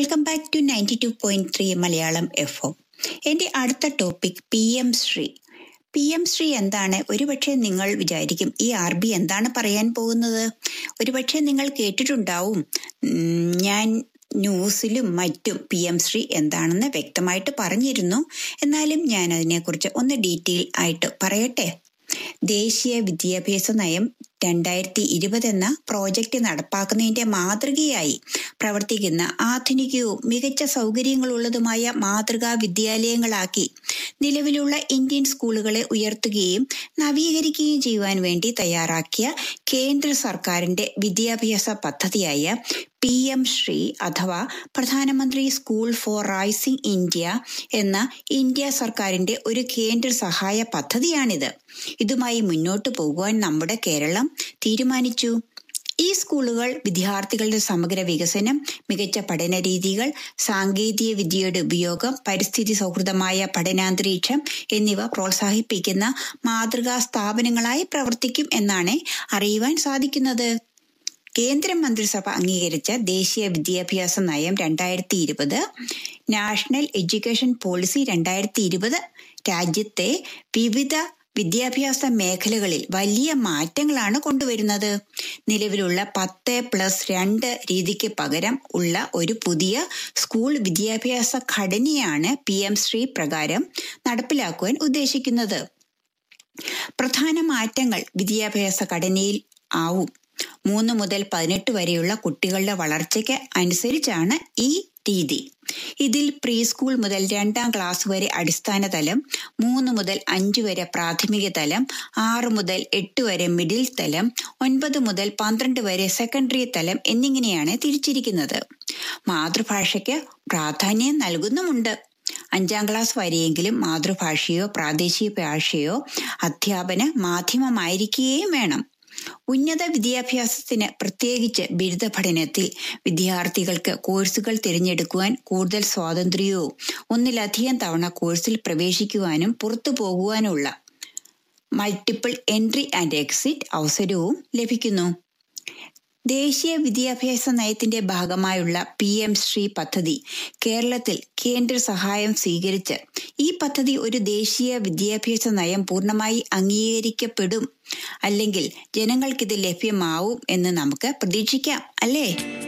welcome back to ninety two point three Malayalam F O എൻ്റെ അടുത്ത topic P M Shri P M Shri എന്താണ് ഒരുപക്ഷെ നിങ്ങൾ വിചാരിക്കും ഈ ആർ ബി എന്താണ് പറയാൻ പോകുന്നത് ഒരുപക്ഷെ നിങ്ങൾ കേട്ടിട്ടുണ്ടാവും ഉം, ഞാൻ ന്യൂസിലും മറ്റും പി എം ശ്രീ എന്താണെന്ന് വ്യക്തമായിട്ട് പറഞ്ഞിരുന്നു എന്നാലും ഞാൻ അതിനെക്കുറിച്ച് ഒന്ന് ഡീറ്റെയിൽ ആയിട്ട് പറയട്ടെ ദേശീയ വിദ്യാഭ്യാസ നയം രണ്ടായിരത്തി ഇരുപത് എന്ന പ്രോജക്റ്റ് നടപ്പാക്കുന്നതിന്റെ മാതൃകയായി പ്രവർത്തിക്കുന്ന ആധുനികവും മികച്ച സൗകര്യങ്ങളുള്ളതുമായ മാതൃകാ വിദ്യാലയങ്ങളാക്കി നിലവിലുള്ള ഇന്ത്യൻ സ്കൂളുകളെ ഉയർത്തുകയും നവീകരിക്കുകയും ചെയ്യുവാൻ വേണ്ടി തയ്യാറാക്കിയ കേന്ദ്ര സർക്കാരിന്റെ വിദ്യാഭ്യാസ പദ്ധതിയായ പി എം ശ്രീ അഥവാ പ്രധാനമന്ത്രി സ്കൂൾ ഫോർ റൈസിംഗ് ഇന്ത്യ എന്ന ഇന്ത്യ സർക്കാരിന്റെ ഒരു കേന്ദ്ര സഹായ പദ്ധതിയാണിത് ഇതുമായി മുന്നോട്ട് പോകുവാൻ നമ്മുടെ കേരളം തീരുമാനിച്ചു ഈ സ്കൂളുകൾ വിദ്യാർത്ഥികളുടെ സമഗ്ര വികസനം മികച്ച പഠന രീതികൾ സാങ്കേതിക വിദ്യയുടെ ഉപയോഗം പരിസ്ഥിതി സൗഹൃദമായ പഠനാന്തരീക്ഷം എന്നിവ പ്രോത്സാഹിപ്പിക്കുന്ന മാതൃകാ സ്ഥാപനങ്ങളായി പ്രവർത്തിക്കും എന്നാണ് അറിയുവാൻ സാധിക്കുന്നത് കേന്ദ്ര മന്ത്രിസഭ അംഗീകരിച്ച ദേശീയ വിദ്യാഭ്യാസ നയം രണ്ടായിരത്തി ഇരുപത് നാഷണൽ എഡ്യൂക്കേഷൻ പോളിസി രണ്ടായിരത്തി ഇരുപത് രാജ്യത്തെ വിവിധ വിദ്യാഭ്യാസ മേഖലകളിൽ വലിയ മാറ്റങ്ങളാണ് കൊണ്ടുവരുന്നത് നിലവിലുള്ള പത്ത് പ്ലസ് രണ്ട് രീതിക്ക് പകരം ഉള്ള ഒരു പുതിയ സ്കൂൾ വിദ്യാഭ്യാസ ഘടനയാണ് പി എം ശ്രീ പ്രകാരം നടപ്പിലാക്കുവാൻ ഉദ്ദേശിക്കുന്നത് പ്രധാന മാറ്റങ്ങൾ വിദ്യാഭ്യാസ ഘടനയിൽ ആവും മൂന്ന് മുതൽ പതിനെട്ട് വരെയുള്ള കുട്ടികളുടെ വളർച്ചയ്ക്ക് അനുസരിച്ചാണ് ഈ രീതി ഇതിൽ പ്രീ സ്കൂൾ മുതൽ രണ്ടാം ക്ലാസ് വരെ അടിസ്ഥാന തലം മൂന്ന് മുതൽ അഞ്ച് വരെ പ്രാഥമിക തലം ആറ് മുതൽ എട്ട് വരെ മിഡിൽ തലം ഒൻപത് മുതൽ പന്ത്രണ്ട് വരെ സെക്കൻഡറി തലം എന്നിങ്ങനെയാണ് തിരിച്ചിരിക്കുന്നത് മാതൃഭാഷയ്ക്ക് പ്രാധാന്യം നൽകുന്നുമുണ്ട് അഞ്ചാം ക്ലാസ് വരെയെങ്കിലും മാതൃഭാഷയോ പ്രാദേശിക ഭാഷയോ അധ്യാപന മാധ്യമമായിരിക്കുകയും വേണം ഉന്നത വിദ്യാഭ്യാസത്തിന് പ്രത്യേകിച്ച് ബിരുദ പഠനത്തിൽ വിദ്യാർത്ഥികൾക്ക് കോഴ്സുകൾ തിരഞ്ഞെടുക്കുവാൻ കൂടുതൽ സ്വാതന്ത്ര്യവും ഒന്നിലധികം തവണ കോഴ്സിൽ പ്രവേശിക്കുവാനും പുറത്തു പോകുവാനുള്ള മൾട്ടിപ്പിൾ എൻട്രി ആൻഡ് എക്സിറ്റ് അവസരവും ലഭിക്കുന്നു ദേശീയ വിദ്യാഭ്യാസ നയത്തിന്റെ ഭാഗമായുള്ള പി എം ശ്രീ പദ്ധതി കേരളത്തിൽ കേന്ദ്ര സഹായം സ്വീകരിച്ച് ഈ പദ്ധതി ഒരു ദേശീയ വിദ്യാഭ്യാസ നയം പൂർണ്ണമായി അംഗീകരിക്കപ്പെടും അല്ലെങ്കിൽ ജനങ്ങൾക്കിത് ലഭ്യമാവും എന്ന് നമുക്ക് പ്രതീക്ഷിക്കാം അല്ലേ